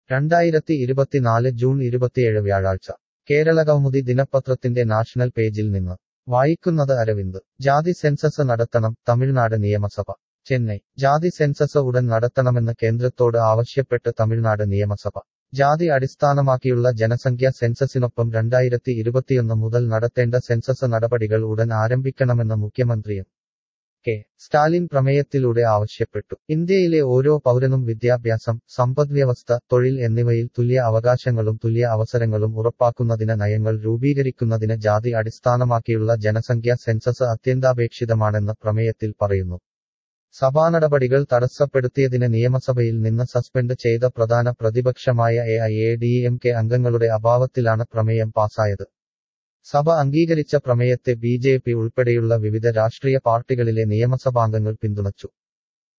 രണ്ടായിരത്തി ഇരുപത്തിനാല് ജൂൺ ഇരുപത്തിയേഴ് വ്യാഴാഴ്ച കേരളകൗമുദി ദിനപത്രത്തിന്റെ നാഷണൽ പേജിൽ നിന്ന് വായിക്കുന്നത് അരവിന്ദ് ജാതി സെൻസസ് നടത്തണം തമിഴ്നാട് നിയമസഭ ചെന്നൈ ജാതി സെൻസസ് ഉടൻ നടത്തണമെന്ന് കേന്ദ്രത്തോട് ആവശ്യപ്പെട്ട് തമിഴ്നാട് നിയമസഭ ജാതി അടിസ്ഥാനമാക്കിയുള്ള ജനസംഖ്യാ സെൻസസിനൊപ്പം രണ്ടായിരത്തി ഇരുപത്തിയൊന്ന് മുതൽ നടത്തേണ്ട സെൻസസ് നടപടികൾ ഉടൻ ആരംഭിക്കണമെന്ന് മുഖ്യമന്ത്രിയും കെ സ്റ്റാലിൻ പ്രമേയത്തിലൂടെ ആവശ്യപ്പെട്ടു ഇന്ത്യയിലെ ഓരോ പൗരനും വിദ്യാഭ്യാസം സമ്പദ്വ്യവസ്ഥ തൊഴിൽ എന്നിവയിൽ തുല്യ അവകാശങ്ങളും തുല്യ അവസരങ്ങളും ഉറപ്പാക്കുന്നതിന് നയങ്ങൾ രൂപീകരിക്കുന്നതിന് ജാതി അടിസ്ഥാനമാക്കിയുള്ള ജനസംഖ്യാ സെൻസസ് അത്യന്താപേക്ഷിതമാണെന്ന് പ്രമേയത്തിൽ പറയുന്നു സഭാനടപടികൾ തടസ്സപ്പെടുത്തിയതിന് നിയമസഭയിൽ നിന്ന് സസ്പെൻഡ് ചെയ്ത പ്രധാന പ്രതിപക്ഷമായ A I A D M K അംഗങ്ങളുടെ അഭാവത്തിലാണ് പ്രമേയം പാസായത് സഭ അംഗീകരിച്ച പ്രമേയത്തെ ബി ജെ പി ഉൾപ്പെടെയുള്ള വിവിധ രാഷ്ട്രീയ പാർട്ടികളിലെ നിയമസഭാംഗങ്ങൾ പിന്തുണച്ചു